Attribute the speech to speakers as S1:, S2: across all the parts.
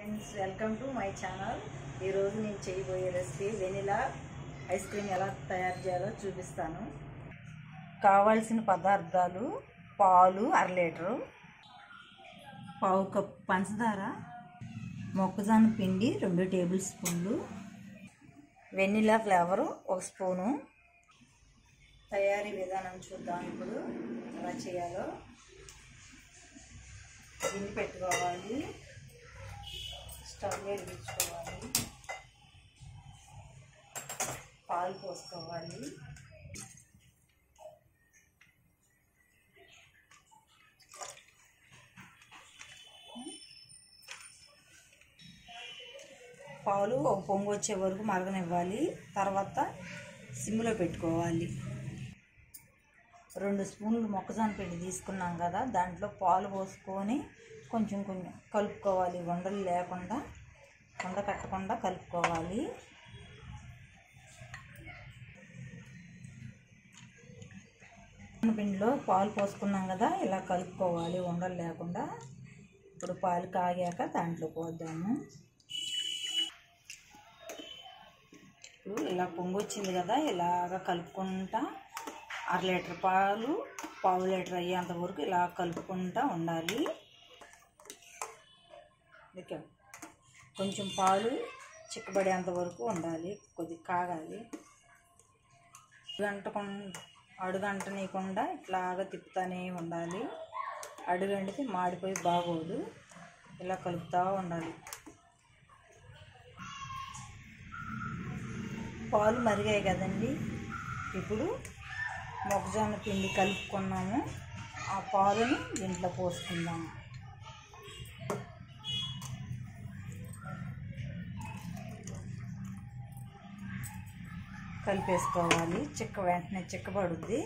S1: friends welcome to my channel ఈరోజు నేను చేయబోయే రెసిపీ వెనిలా ఐస్ క్రీమ్ ఎలా తయారు చేయాలో చూపిస్తాను కావాల్సిన పదార్థాలు పాలు అర లీటరు పావు కప్ పంచదార మొక్కజొన్న పిండి రెండు టేబుల్ స్పూన్లు వెనిలా ఫ్లేవరు ఒక స్పూను తయారీ విధానం చూద్దాం ఇప్పుడు ఎలా చేయాలో గిన్నె పెట్టుకోవాలి స్టవ్ వెలిగించుకోవాలి పాలు పోసుకోవాలి పాలు ఒక పొంగు వచ్చే వరకు మరగనివ్వాలి తర్వాత సిమ్లో పెట్టుకోవాలి రెండు స్పూన్లు మొక్కజొన్న పిండి తీసుకున్నాం కదా దాంట్లో పాలు పోసుకొని కొంచెం కొంచెం కలుపుకోవాలి వండలు లేకుండా వండ కట్టకుండా కలుపుకోవాలి పిండిలో పాలు పోసుకున్నాం కదా ఇలా కలుపుకోవాలి ఉండలు లేకుండా ఇప్పుడు పాలు కాగాక దాంట్లో పోద్దాము ఇప్పుడు ఇలా పొంగు వచ్చింది కదా ఇలాగ కలుపుకుంటా అర లీటర్ పాలు పావు లీటర్ అయ్యేంత వరకు ఇలా కలుపుకుంటా ఉండాలి ఓకే కొంచెం పాలు చిక్కబడేంత వరకు ఉండాలి కొద్ది కాగాలి గంట అడుగంటనీయకుండా ఇట్లాగా తిప్పుతూనే ఉండాలి అడుగంటితే మాడిపోయి బాగోదు ఇలా కలుపుతూ ఉండాలి పాలు మరిగాయి కదండి ఇప్పుడు మొక్కజొన్న పిండి కలుపుకున్నాము ఆ పాలను దీంట్లో పోసుకుందాము కలిపేసుకోవాలి చిక్క వెంటనే చిక్కబడుద్ది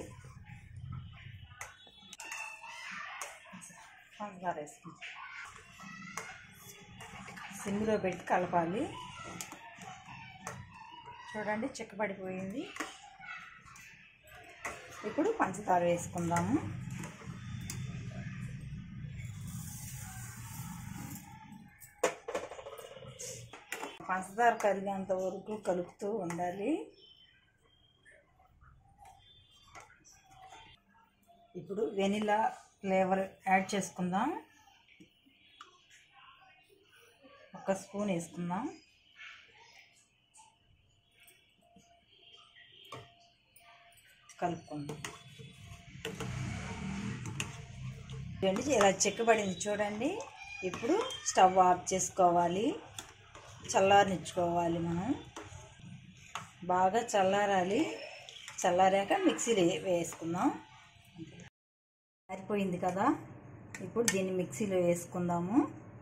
S1: పంచదార వేసుకుంటాం సిమ్లో పెట్టి కలపాలి చూడండి చిక్కబడిపోయింది ఇప్పుడు పంచదార వేసుకుందాము పంచదార కరిగేంత వరకు కలుపుతూ ఉండాలి ఇప్పుడు వెనిలా ఫ్లేవర్ యాడ్ చేసుకుందాం ఒక స్పూన్ వేసుకుందాం కలుపుకుందాం చూడండి ఇలా చెక్కబడింది చూడండి ఇప్పుడు స్టవ్ ఆఫ్ చేసుకోవాలి చల్లారనిచ్చుకోవాలి మనం బాగా చల్లారాలి చల్లారాక మిక్సీలో వేసుకుందాం ఆరిపోయింది కదా ఇప్పుడు దీన్ని మిక్సీలో వేసుకుందాము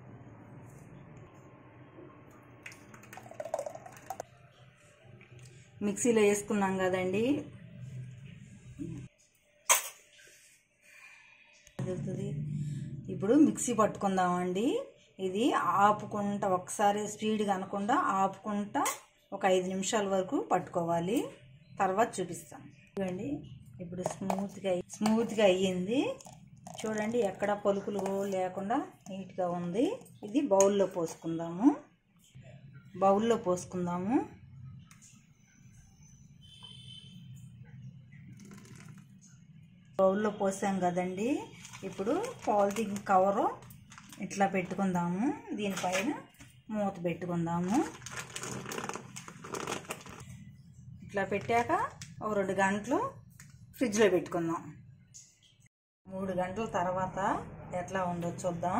S1: మిక్సీలో వేసుకున్నాం కదండి ఇప్పుడు మిక్సీ పట్టుకుందామండి ఇది ఆపుకుంటా ఒకసారి స్పీడ్గా అనకుండా ఆపుకుంటా ఒక ఐదు నిమిషాల వరకు పట్టుకోవాలి తర్వాత చూపిస్తాను చూడండి ఇప్పుడు స్మూత్గా స్మూత్గా అయ్యింది చూడండి ఎక్కడ పలుకులు లేకుండా నీట్గా ఉంది ఇది బౌల్లో పోసుకుందాము బౌల్లో పోసుకుందాము బౌల్లో పోసాం కదండి ఇప్పుడు పాలిథిన్ కవరు ఇట్లా పెట్టుకుందాము దీనిపైన మూత పెట్టుకుందాము ఇట్లా పెట్టాక ఒక రెండు గంటలు ఫ్రిడ్జ్లో పెట్టుకుందాం మూడు గంటల తర్వాత ఎట్లా ఉందో చూద్దాం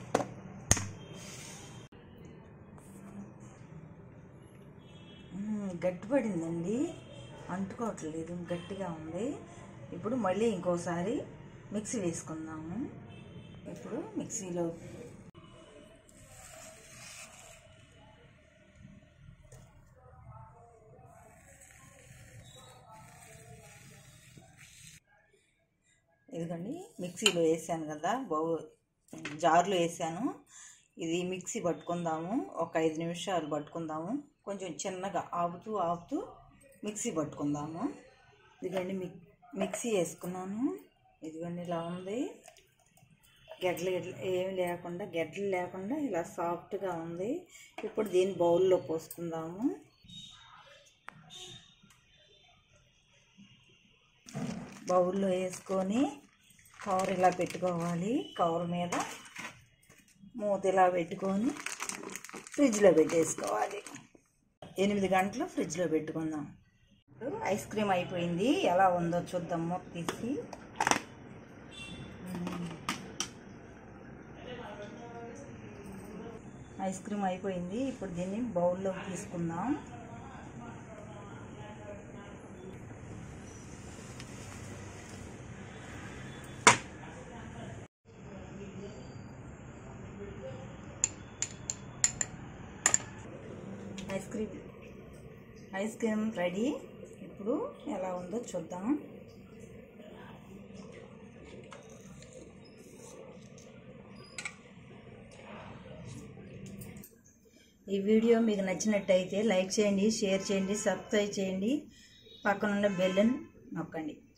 S1: గట్టిపడిందండి అంటుకోవట్లేదు గట్టిగా ఉంది ఇప్పుడు మళ్ళీ ఇంకోసారి మిక్సీ వేసుకుందాము ఇప్పుడు మిక్సీలో ఇదిగోండి మిక్సీలో వేసాను కదా బౌ జార్లో వేసాను ఇది మిక్సీ పట్టుకుందాము ఒక ఐదు నిమిషాలు పట్టుకుందాము కొంచెం చిన్నగా ఆపుతూ ఆపుతూ మిక్సీ పట్టుకుందాము ఇదిగోండి మిక్ మిక్సీ వేసుకున్నాను ఇదిగోండి ఇలా ఉంది గడ్డలు గడ్డలు ఏమి లేకుండా గడ్డలు లేకుండా ఇలా సాఫ్ట్గా ఉంది ఇప్పుడు దీన్ని బౌల్లో పోసుకుందాము బౌల్లో వేసుకొని కవర్ ఇలా పెట్టుకోవాలి కవర్ మీద మూత ఇలా పెట్టుకొని ఫ్రిడ్జ్లో పెట్టేసుకోవాలి ఎనిమిది గంటలు ఫ్రిడ్జ్లో పెట్టుకుందాం ఇప్పుడు ఐస్ క్రీమ్ అయిపోయింది ఎలా ఉందో చూద్దాం మూత తీసి ఐస్ క్రీమ్ అయిపోయింది ఇప్పుడు దీన్ని బౌల్లోకి తీసుకుందాం ice cream ice cream ready ఇప్పుడు ఎలా ఉందో చూద్దాం ఈ వీడియో మీకు నచ్చినట్టయితే లైక్ చేయండి షేర్ చేయండి సబ్స్క్రైబ్ చేయండి పక్కనున్న బెల్లని నొక్కండి